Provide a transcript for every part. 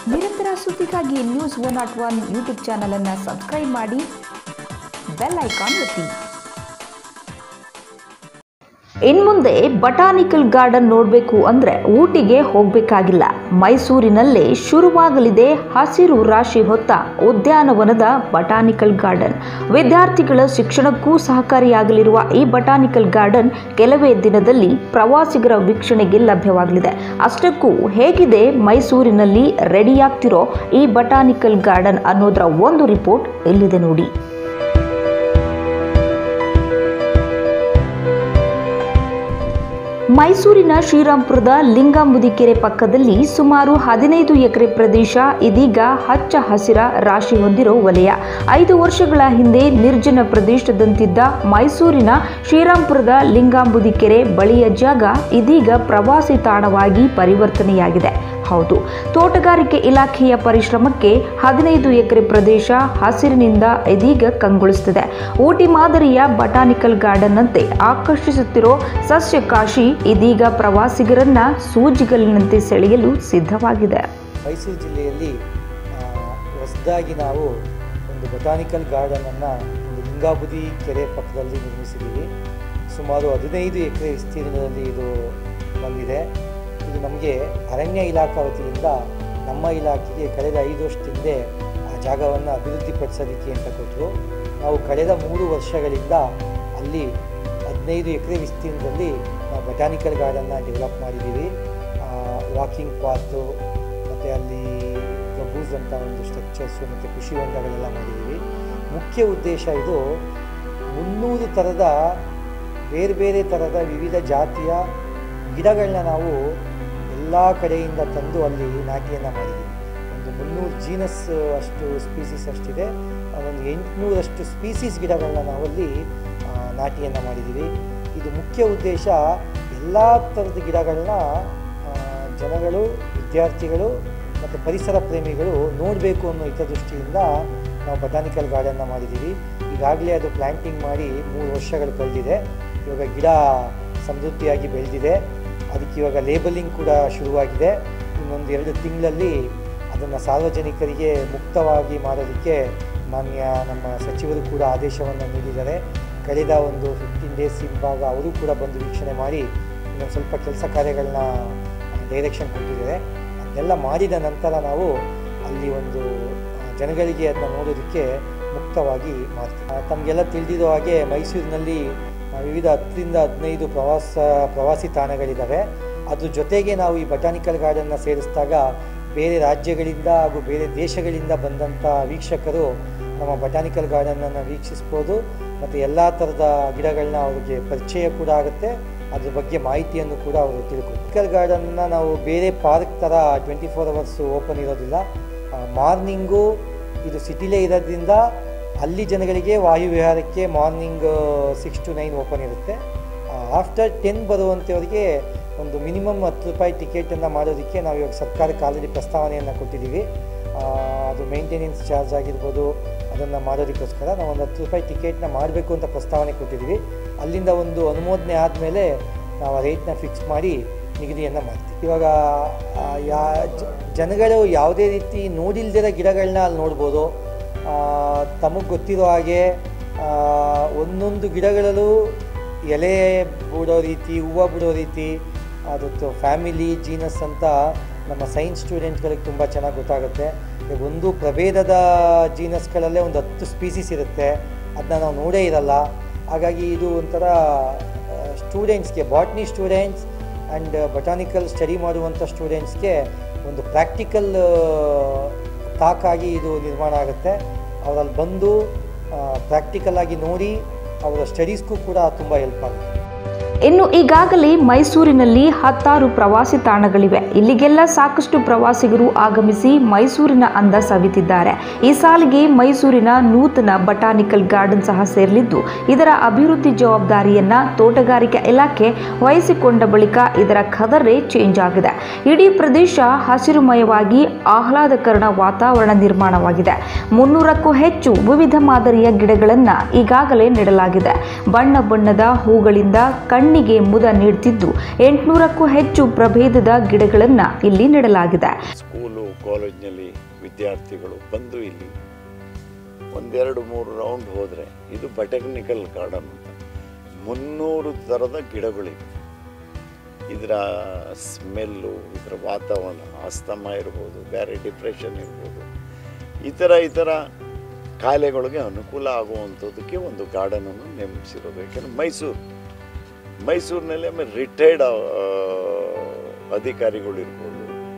ನಿರಂತರ ಸುದ್ದಿಗಾಗಿ news one not one YouTube ಚಾನಲನ್ನು ಸಬ್ಸ್ಕ್ರೈಬ್ ಮಾಡಿ ಬೆಲ್ ಐಕಾನ್ ಒತ್ತಿ ಇನ್ಮುಂದೆ ಬಟಾನಿಕಲ್ ಗಾರ್ಡನ್ ನೋಡಬೇಕು ಅಂದರೆ ಊಟಿಗೆ ಹೋಗಬೇಕಾಗಿಲ್ಲ ಮೈಸೂರಿನಲ್ಲೇ ಶುರುವಾಗಲಿದೆ ಹಸಿರು ರಾಶಿ ಹೊತ್ತ ಉದ್ಯಾನವನದ ಬಟಾನಿಕಲ್ ಗಾರ್ಡನ್ ವಿದ್ಯಾರ್ಥಿಗಳ ಶಿಕ್ಷಣಕ್ಕೂ ಸಹಕಾರಿಯಾಗಲಿರುವ ಈ ಬಟಾನಿಕಲ್ ಗಾರ್ಡನ್ ಕೆಲವೇ ದಿನದಲ್ಲಿ ಪ್ರವಾಸಿಗರ ವೀಕ್ಷಣೆಗೆ ಲಭ್ಯವಾಗಲಿದೆ ಅಷ್ಟಕ್ಕೂ ಹೇಗಿದೆ ಮೈಸೂರಿನಲ್ಲಿ ರೆಡಿಯಾಗ್ತಿರೋ ಈ ಬಟಾನಿಕಲ್ ಗಾರ್ಡನ್ ಅನ್ನೋದರ ಒಂದು ರಿಪೋರ್ಟ್ ಇಲ್ಲಿದೆ ನೋಡಿ ಮೈಸೂರಿನ ಶ್ರೀರಾಂಪುರದ ಲಿಂಗಾಂಬುದಿ ಕೆರೆ ಪಕ್ಕದಲ್ಲಿ ಸುಮಾರು ಹದಿನೈದು ಎಕರೆ ಪ್ರದೇಶ ಇದೀಗ ಹಚ್ಚ ಹಸಿರ ರಾಶಿ ಹೊಂದಿರೋ ವಲಯ ಐದು ವರ್ಷಗಳ ಹಿಂದೆ ನಿರ್ಜನ ಪ್ರದೇಶದಂತಿದ್ದ ಮೈಸೂರಿನ ಶ್ರೀರಾಂಪುರದ ಲಿಂಗಾಂಬುದಿ ಕೆರೆ ಬಳಿಯ ಜಾಗ ಇದೀಗ ಪ್ರವಾಸಿ ತಾಣವಾಗಿ ಪರಿವರ್ತನೆಯಾಗಿದೆ ಹೌದು ತೋಟಗಾರಿಕೆ ಇಲಾಖೆಯ ಪರಿಶ್ರಮಕ್ಕೆ ಹದಿನೈದು ಎಕರೆ ಪ್ರದೇಶ ಹಸಿರಿನಿಂದ ಇದೀಗ ಕಂಗೊಳಿಸುತ್ತಿದೆ ಊಟಿ ಮಾದರಿಯ ಬಟಾನಿಕಲ್ ಗಾರ್ಡನ್ ಅಂತೆ ಆಕರ್ಷಿಸುತ್ತಿರೋ ಸಸ್ಯ ಕಾಶಿ ಇದೀಗ ಪ್ರವಾಸಿಗರನ್ನ ಸೂಜಿಗಲ್ಲಿನಂತೆ ಸೆಳೆಯಲು ಸಿದ್ಧವಾಗಿದೆ ಮೈಸೂರು ಜಿಲ್ಲೆಯಲ್ಲಿ ಹೊಸದಾಗಿ ನಾವು ಒಂದು ಬೊಟಾನಿಕಲ್ ಗಾರ್ಡನನ್ನು ಒಂದು ಲಿಂಗಾಬುದಿ ಕೆರೆ ಪಕ್ಕದಲ್ಲಿ ನಿರ್ಮಿಸಿದ್ದೀವಿ ಸುಮಾರು ಹದಿನೈದು ಎಕರೆ ವಿಸ್ತೀರ್ಣದಲ್ಲಿ ಇದು ಬಂದಿದೆ ಇದು ನಮಗೆ ಅರಣ್ಯ ಇಲಾಖಾ ವತಿಯಿಂದ ನಮ್ಮ ಇಲಾಖೆಗೆ ಕಳೆದ ಐದು ವರ್ಷದ ಆ ಜಾಗವನ್ನು ಅಭಿವೃದ್ಧಿಪಡಿಸೋದಕ್ಕೆ ಅಂತ ಕೊಟ್ಟರು ನಾವು ಕಳೆದ ಮೂರು ವರ್ಷಗಳಿಂದ ಅಲ್ಲಿ ಹದಿನೈದು ಎಕರೆ ವಿಸ್ತೀರ್ಣದಲ್ಲಿ ನಾವು ಬಟಾನಿಕಲ್ ಗಾರ್ಡನ್ನ ಡೆವಲಪ್ ಮಾಡಿದ್ದೀವಿ ವಾಕಿಂಗ್ ಪಾತು ಮತ್ತು ಅಲ್ಲಿ ಪ್ರಭೂಸ್ ಅಂತ ಒಂದು ಸ್ಟ್ರಕ್ಚರ್ಸು ಮತ್ತು ಕೃಷಿ ಹೊಂಡಗಳೆಲ್ಲ ಮಾಡಿದ್ದೀವಿ ಮುಖ್ಯ ಉದ್ದೇಶ ಇದು ಮುನ್ನೂರು ಥರದ ಬೇರೆ ಬೇರೆ ಥರದ ವಿವಿಧ ಜಾತಿಯ ಗಿಡಗಳನ್ನ ನಾವು ಎಲ್ಲ ಕಡೆಯಿಂದ ತಂದು ಅಲ್ಲಿ ನಾಟಿಯನ್ನು ಮಾಡಿದ್ದೀವಿ ಒಂದು ಮುನ್ನೂರು ಜೀನಸ್ ಅಷ್ಟು ಸ್ಪೀಸೀಸ್ ಅಷ್ಟಿದೆ ಒಂದು ಎಂಟುನೂರಷ್ಟು ಸ್ಪೀಸೀಸ್ ಗಿಡಗಳನ್ನ ನಾವಲ್ಲಿ ನಾಟಿಯನ್ನು ಮಾಡಿದ್ದೀವಿ ಇದು ಮುಖ್ಯ ಉದ್ದೇಶ ಎಲ್ಲ ಥರದ ಗಿಡಗಳನ್ನ ಜನಗಳು ವಿದ್ಯಾರ್ಥಿಗಳು ಮತ್ತು ಪರಿಸರ ಪ್ರೇಮಿಗಳು ನೋಡಬೇಕು ಅನ್ನೋ ಹಿತದೃಷ್ಟಿಯಿಂದ ನಾವು ಬಟಾನಿಕಲ್ ಗಾರ್ಡನ್ನ ಮಾಡಿದ್ದೀವಿ ಈಗಾಗಲೇ ಅದು ಪ್ಲ್ಯಾಂಟಿಂಗ್ ಮಾಡಿ ಮೂರು ವರ್ಷಗಳು ಕಳೆದಿದೆ ಇವಾಗ ಗಿಡ ಸಮೃದ್ಧಿಯಾಗಿ ಬೆಳೆದಿದೆ ಅದಕ್ಕೆ ಇವಾಗ ಲೇಬಲಿಂಗ್ ಕೂಡ ಶುರುವಾಗಿದೆ ಇನ್ನೊಂದು ಎರಡು ತಿಂಗಳಲ್ಲಿ ಅದನ್ನು ಸಾರ್ವಜನಿಕರಿಗೆ ಮುಕ್ತವಾಗಿ ಮಾಡೋದಕ್ಕೆ ಮಾನ್ಯ ನಮ್ಮ ಸಚಿವರು ಕೂಡ ಆದೇಶವನ್ನು ನೀಡಿದ್ದಾರೆ ಕಳೆದ ಒಂದು ಫಿಫ್ಟೀನ್ ಡೇಸ್ ಹಿಂಭಾಗ ಅವರು ಕೂಡ ಬಂದು ವೀಕ್ಷಣೆ ಮಾಡಿ ಇನ್ನೊಂದು ಸ್ವಲ್ಪ ಕೆಲಸ ಕಾರ್ಯಗಳನ್ನ ಡೈರೆಕ್ಷನ್ ಕೊಟ್ಟಿದ್ದಾರೆ ಅದನ್ನೆಲ್ಲ ಮಾಡಿದ ನಂತರ ನಾವು ಅಲ್ಲಿ ಒಂದು ಜನಗಳಿಗೆ ಅದನ್ನ ನೋಡೋದಕ್ಕೆ ಮುಕ್ತವಾಗಿ ಮಾಡ್ತೀವಿ ತಮಗೆಲ್ಲ ತಿಳಿದಿರೋ ಹಾಗೆ ಮೈಸೂರಿನಲ್ಲಿ ವಿವಿಧ ಹತ್ತರಿಂದ ಹದಿನೈದು ಪ್ರವಾಸ ಪ್ರವಾಸಿ ತಾಣಗಳಿದ್ದಾವೆ ಅದ್ರ ಜೊತೆಗೆ ನಾವು ಈ ಬಟಾನಿಕಲ್ ಗಾರ್ಡನ್ನ ಸೇರಿಸಿದಾಗ ಬೇರೆ ರಾಜ್ಯಗಳಿಂದ ಹಾಗೂ ಬೇರೆ ದೇಶಗಳಿಂದ ಬಂದಂಥ ವೀಕ್ಷಕರು ನಮ್ಮ ಬಟಾನಿಕಲ್ ಗಾರ್ಡನನ್ನು ವೀಕ್ಷಿಸ್ಬೋದು ಮತ್ತು ಎಲ್ಲ ಥರದ ಗಿಡಗಳನ್ನ ಅವ್ರಿಗೆ ಪರಿಚಯ ಕೂಡ ಆಗುತ್ತೆ ಅದ್ರ ಬಗ್ಗೆ ಮಾಹಿತಿಯನ್ನು ಕೂಡ ಅವರು ತಿಳ್ಕೊಂಡು ಬಟಾನಿಕಲ್ ಗಾರ್ಡನ್ನ ನಾವು ಬೇರೆ ಪಾರ್ಕ್ ಥರ ಟ್ವೆಂಟಿ ಫೋರ್ ಅವರ್ಸು ಓಪನ್ ಇರೋದಿಲ್ಲ ಮಾರ್ನಿಂಗು ಇದು ಸಿಟಿಲೇ ಇರೋದ್ರಿಂದ ಅಲ್ಲಿ ಜನಗಳಿಗೆ ವಾಯು ವಿಹಾರಕ್ಕೆ morning six to nine open ಇರುತ್ತೆ ಆಫ್ಟರ್ ಟೆನ್ ಬರುವಂಥವ್ರಿಗೆ ಒಂದು ಮಿನಿಮಮ್ ಹತ್ತು ರೂಪಾಯಿ ಟಿಕೆಟನ್ನು ಮಾಡೋದಕ್ಕೆ ನಾವು ಇವಾಗ ಸರ್ಕಾರಕ್ಕೆ ಆಲ್ರೆಡಿ ಪ್ರಸ್ತಾವನೆಯನ್ನು ಕೊಟ್ಟಿದ್ದೀವಿ ಅದು ಮೇಂಟೆನೆನ್ಸ್ ಚಾರ್ಜ್ ಆಗಿರ್ಬೋದು ಅದನ್ನು ಮಾಡೋದಕ್ಕೋಸ್ಕರ ನಾವು ಒಂದು ಹತ್ತು ರೂಪಾಯಿ ಟಿಕೆಟ್ನ ಮಾಡಬೇಕು ಅಂತ ಪ್ರಸ್ತಾವನೆ ಕೊಟ್ಟಿದ್ದೀವಿ ಅಲ್ಲಿಂದ ಒಂದು ಅನುಮೋದನೆ ಆದಮೇಲೆ ನಾವು ಆ ರೇಟ್ನ ಫಿಕ್ಸ್ ಮಾಡಿ ನಿಗದಿಯನ್ನು ಮಾಡ್ತೀವಿ ಇವಾಗ ಯಾ ಜನಗಳು ಯಾವುದೇ ರೀತಿ ನೋಡಿಲ್ದಿರೋ ಗಿಡಗಳನ್ನ ಅಲ್ಲಿ ನೋಡ್ಬೋದು ತಮಗೆ ಗೊತ್ತಿರೋ ಹಾಗೆ ಒಂದೊಂದು ಗಿಡಗಳಲ್ಲೂ ಎಲೆ ಬಿಡೋ ರೀತಿ ಹೂವು ಬಿಡೋ ರೀತಿ ಅದತ್ತು ಫ್ಯಾಮಿಲಿ ಜೀನಸ್ ಅಂತ ನಮ್ಮ ಸೈನ್ಸ್ ಸ್ಟೂಡೆಂಟ್ಗಳಿಗೆ ತುಂಬ ಚೆನ್ನಾಗಿ ಗೊತ್ತಾಗುತ್ತೆ ಈಗ ಒಂದು ಪ್ರಭೇದದ ಜೀನಸ್ಗಳಲ್ಲೇ ಒಂದು ಹತ್ತು ಸ್ಪೀಸೀಸ್ ಇರುತ್ತೆ ಅದನ್ನ ನಾವು ನೋಡೇ ಇರಲ್ಲ ಹಾಗಾಗಿ ಇದು ಒಂಥರ ಸ್ಟೂಡೆಂಟ್ಸ್ಗೆ botany students and botanical study ಮಾಡುವಂಥ ಸ್ಟೂಡೆಂಟ್ಸ್ಗೆ ಒಂದು ಪ್ರಾಕ್ಟಿಕಲ್ ತಾಕಾಗಿ ಇದು ನಿರ್ಮಾಣ ಆಗುತ್ತೆ ಅವರಲ್ಲಿ ಬಂದು ಪ್ರಾಕ್ಟಿಕಲ್ ಆಗಿ ನೋಡಿ ಅವರ ಸ್ಟಡೀಸ್ಗೂ ಕೂಡ ತುಂಬ ಹೆಲ್ಪ್ ಆಗುತ್ತೆ ಇನ್ನು ಈಗಾಗಲೇ ಮೈಸೂರಿನಲ್ಲಿ ಹತ್ತಾರು ಪ್ರವಾಸಿ ತಾಣಗಳಿವೆ ಇಲ್ಲಿಗೆಲ್ಲ ಸಾಕಷ್ಟು ಪ್ರವಾಸಿಗರು ಆಗಮಿಸಿ ಮೈಸೂರಿನ ಅಂದ ಸವಿತಿದ್ದಾರೆ ಈ ಸಾಲಿಗೆ ಮೈಸೂರಿನ ನೂತನ ಬಟಾನಿಕಲ್ ಗಾರ್ಡನ್ ಸಹ ಸೇರಲಿದ್ದು ಇದರ ಅಭಿವೃದ್ಧಿ ಜವಾಬ್ದಾರಿಯನ್ನ ತೋಟಗಾರಿಕೆ ಇಲಾಖೆ ವಹಿಸಿಕೊಂಡ ಬಳಿಕ ಇದರ ಖದರೇ ಚೇಂಜ್ ಆಗಿದೆ ಇಡೀ ಪ್ರದೇಶ ಹಸಿರುಮಯವಾಗಿ ಆಹ್ಲಾದಕರ ವಾತಾವರಣ ನಿರ್ಮಾಣವಾಗಿದೆ ಮುನ್ನೂರಕ್ಕೂ ಹೆಚ್ಚು ವಿವಿಧ ಮಾದರಿಯ ಗಿಡಗಳನ್ನು ಈಗಾಗಲೇ ನೆಡಲಾಗಿದೆ ಬಣ್ಣ ಬಣ್ಣದ ಹೂಗಳಿಂದ ಕಣ್ಣಿಗೆ ಮುದ ನೀಡುತ್ತಿದ್ದು ಎಂಟುನೂರಕ್ಕೂ ಹೆಚ್ಚು ಪ್ರಭೇದದ ಗಿಡಗಳನ್ನು ಇಲ್ಲಿ ನೆಡಲಾಗಿದೆ ಸ್ಕೂಲು ಕಾಲೇಜ್ನಲ್ಲಿ ವಿದ್ಯಾರ್ಥಿಗಳು ಬಂದು ಇಲ್ಲಿ ಒಂದೆರಡು ಮೂರು ರೌಂಡ್ ಹೋದರೆ ಇದು ಬಟೆಕ್ನಿಕಲ್ ಗಾರ್ಡನ್ ಅಂತ ಮುನ್ನೂರು ಥರದ ಗಿಡಗಳಿವೆ ಇದರ ಸ್ಮೆಲ್ಲು ಇದರ ವಾತಾವರಣ ಅಸ್ತಮ ಇರ್ಬೋದು ಬೇರೆ ಡಿಪ್ರೆಷನ್ ಇರ್ಬೋದು ಈ ಥರ ಈ ಥರ ಕಾಯಿಲೆಗಳಿಗೆ ಅನುಕೂಲ ಆಗುವಂಥದ್ದಕ್ಕೆ ಒಂದು ಗಾರ್ಡನನ್ನು ನೇಮಿಸಿರೋದು ಯಾಕೆಂದರೆ ಮೈಸೂರು ಮೈಸೂರಿನಲ್ಲಿ ಆಮೇಲೆ ರಿಟೈರ್ಡ್ ಅಧಿಕಾರಿಗಳು ಇರ್ಬೋದು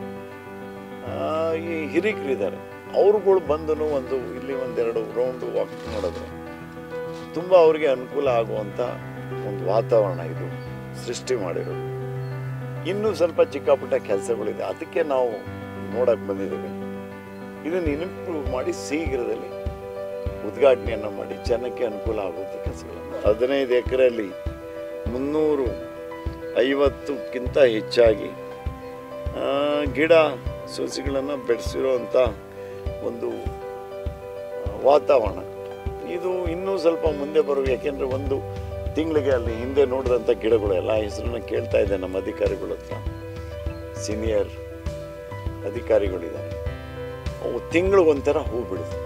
ಆ, ಈ ಹಿರಿಕರಿದ್ದಾರೆ ಅವ್ರುಗಳು ಬಂದು ಒಂದು ಇಲ್ಲಿ ಒಂದೆರಡು ರೌಂಡ್ ವಾಕ್ ಮಾಡಿದ್ರೆ ತುಂಬ ಅವರಿಗೆ ಅನುಕೂಲ ಆಗುವಂಥ ಒಂದು ವಾತಾವರಣ ಇದು ಸೃಷ್ಟಿ ಮಾಡಿರೋದು ಇನ್ನೂ ಸ್ವಲ್ಪ ಚಿಕ್ಕ ಪುಟ್ಟ ಕೆಲಸಗಳಿದೆ ಅದಕ್ಕೆ ನಾವು ನೋಡಕ್ಕೆ ಬಂದಿದ್ದೀವಿ ಇದನ್ನು ಇಂಪ್ರೂವ್ ಮಾಡಿ ಶೀಘ್ರದಲ್ಲಿ ಉದ್ಘಾಟನೆಯನ್ನು ಮಾಡಿ ಜನಕ್ಕೆ ಅನುಕೂಲ ಆಗುವಂಥ ಕೆಲಸಗಳನ್ನು ಹದಿನೈದು ಎಕರೆಯಲ್ಲಿ ಮುನ್ನೂರು ಐವತ್ತಕ್ಕಿಂತ ಹೆಚ್ಚಾಗಿ ಆ, ಗಿಡ ಸಸಿಗಳನ್ನು ಬೆಳೆಸಿರುವಂಥ ಒಂದು ಆ, ವಾತಾವರಣ ಇದು ಇನ್ನೂ ಸ್ವಲ್ಪ ಮುಂದೆ ಬರಬೇಕು ಯಾಕೆಂದರೆ ಒಂದು ತಿಂಗಳಿಗೆ ಅಲ್ಲಿ ಹಿಂದೆ ನೋಡಿದಂಥ ಗಿಡಗಳು ಎಲ್ಲ ಹೆಸರನ್ನ ಕೇಳ್ತಾ ಇದ್ದೆ ನಮ್ಮ ಅಧಿಕಾರಿಗಳ ಹತ್ರ ಸೀನಿಯರ್ ಅಧಿಕಾರಿಗಳಿದ್ದಾರೆ ಅವು ತಿಂಗಳಿಗೊಂಥರ ಹೂ ಬಿಡುತ್ತೆ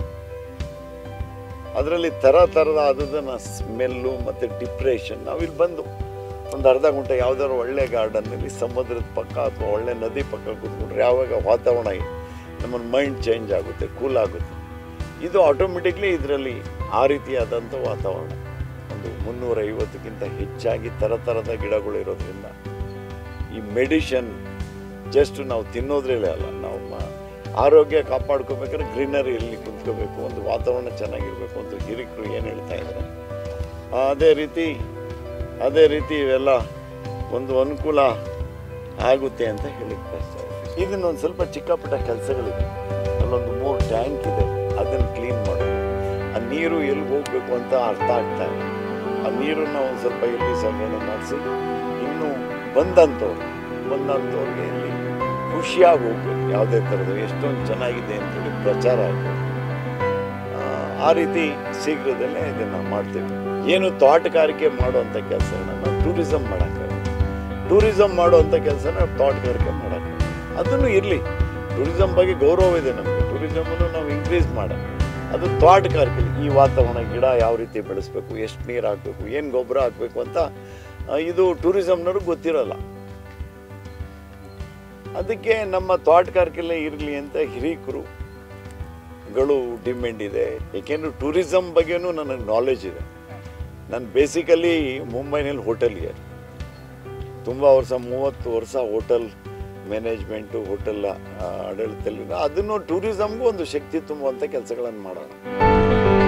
ಅದರಲ್ಲಿ ಥರ ಥರದ ಅದನ್ನ ಸ್ಮೆಲ್ಲು ಮತ್ತು ಡಿಪ್ರೆಷನ್ ನಾವಿಲ್ಲಿ ಬಂದು ಒಂದು ಅರ್ಧ ಗಂಟೆ ಯಾವ್ದಾದ್ರು ಒಳ್ಳೆ ಗಾರ್ಡನ್ನಲ್ಲಿ ಸಮುದ್ರದ ಪಕ್ಕ ಅಥವಾ ಒಳ್ಳೆ ನದಿ ಪಕ್ಕ ಕೂತ್ಕೊಂಡ್ರೆ ಯಾವಾಗ ವಾತಾವರಣ ನಮ್ಮ ಮೈಂಡ್ ಚೇಂಜ್ ಆಗುತ್ತೆ ಕೂಲ್ ಆಗುತ್ತೆ ಇದು ಆಟೋಮೆಟಿಕ್ಲಿ ಇದರಲ್ಲಿ ಆ ರೀತಿಯಾದಂಥ ವಾತಾವರಣ ಒಂದು ಮುನ್ನೂರ ಐವತ್ತಕ್ಕಿಂತ ಹೆಚ್ಚಾಗಿ ಥರ ಥರದ ಗಿಡಗಳು ಇರೋದ್ರಿಂದ ಈ ಮೆಡಿಷನ್ ಜಸ್ಟ್ ನಾವು ತಿನ್ನೋದ್ರಲ್ಲೇ ಅಲ್ಲ ನಾವು ಮ- ಆರೋಗ್ಯ ಕಾಪಾಡ್ಕೋಬೇಕಾದ್ರೆ ಗ್ರೀನರಿಯಲ್ಲಿ ಕುಂತ್ಕೋಬೇಕು ಒಂದು ವಾತಾವರಣ ಚೆನ್ನಾಗಿರ್ಬೇಕು ಅಂತ ಹಿರಿಕರು ಏನು ಹೇಳ್ತಾ ಇದ್ದಾರೆ ಅದೇ ರೀತಿ ಅದೇ ರೀತಿ ಇವೆಲ್ಲ ಒಂದು ಅನುಕೂಲ ಆಗುತ್ತೆ ಅಂತ ಹೇಳಿಕ್ ಬಯಸ್ತಾರೆ ಇದನ್ನೊಂದು ಸ್ವಲ್ಪ ಚಿಕ್ಕ ಪುಟ್ಟ ಕೆಲಸಗಳಿದೆ ಅಲ್ಲೊಂದು ಮೂರು ಟ್ಯಾಂಕ್ ಇದೆ ಅದನ್ನು ಕ್ಲೀನ್ ಮಾಡೋದು ಆ ನೀರು ಎಲ್ಲಿ ಹೋಗಬೇಕು ಅಂತ ಅರ್ಥ ಆಗ್ತಾ ಇಲ್ಲ ಆ ನೀರನ್ನು ಒಂದು ಸ್ವಲ್ಪ ಇಲ್ಲಿ ಸಂಗ್ರಹಣೆ ಮಾಡಿಸಿ ಇನ್ನು ಬಂದಂಥವ್ರು ಬಂದಂಥವ್ರಿಗೆ ಇಲ್ಲಿ ಖುಷಿಯಾಗಿ ಹೋಗ್ಬೇಕು ಯಾವುದೇ ಥರದ್ದು ಎಷ್ಟೊಂದು ಚೆನ್ನಾಗಿದೆ ಅಂತೇಳಿ ಪ್ರಚಾರ ಆಗಬೇಕು ಆ ರೀತಿ ಶೀಘ್ರದಲ್ಲೇ ಇದನ್ನು ಮಾಡ್ತೇವೆ ಏನು ತೋಟಗಾರಿಕೆ ಮಾಡುವಂಥ ಕೆಲಸಗಳನ್ನ ನಾವು ಟೂರಿಸಮ್ ಮಾಡೋಕ್ಕಾಗಲ್ಲ ಟೂರಿಸಮ್ ಮಾಡುವಂಥ ಕೆಲಸನ ತೋಟಗಾರಿಕೆ ಮಾಡೋಕ್ಕಾಗಲ್ಲ ಅದನ್ನು ಇರಲಿ ಟೂರಿಸಮ್ ಬಗ್ಗೆ ಗೌರವ ಇದೆ ನಮಗೆ ಟೂರಿಸಮನ್ನು ನಾವು ಇನ್ಕ್ರೀಸ್ ಮಾಡ ಅದು ತೋಟಗಾರಿಕೆ ಈ ವಾತಾವರಣ ಗಿಡ ಯಾವ ರೀತಿ ಬೆಳೆಸ್ಬೇಕು ಎಷ್ಟು ನೀರು ಹಾಕಬೇಕು ಏನು ಗೊಬ್ಬರ ಹಾಕಬೇಕು ಅಂತ ಆ, ಇದು ಟೂರಿಸಮ್ನವ್ರಿಗೆ ಗೊತ್ತಿರಲ್ಲ ಅದಕ್ಕೆ ನಮ್ಮ ತೋಟಗಾರಿಕೆಲ್ಲೇ ಇರಲಿ ಅಂತ ಹಿರೀಕರು ಗಳು ಡಿಮ್ಯಾಂಡ್ ಇದೆ ಏಕೆಂದರೆ ಟೂರಿಸಮ್ ಬಗ್ಗೆನೂ ನನಗೆ ನಾಲೆಜ್ ಇದೆ ನಾನು ಬೇಸಿಕಲಿ ಮುಂಬೈನಲ್ಲಿ ಹೋಟೆಲ್ಗೆ ತುಂಬ ವರ್ಷ ಮೂವತ್ತು ವರ್ಷ ಹೋಟೆಲ್ ಮ್ಯಾನೇಜ್ಮೆಂಟು ಹೋಟೆಲ್ ಆಡಳಿತದಲ್ಲಿ ಅದನ್ನು ಟೂರಿಸಮ್ಗೂ ಒಂದು ಶಕ್ತಿ ತುಂಬುವಂಥ ಕೆಲಸಗಳನ್ನು ಮಾಡೋಣ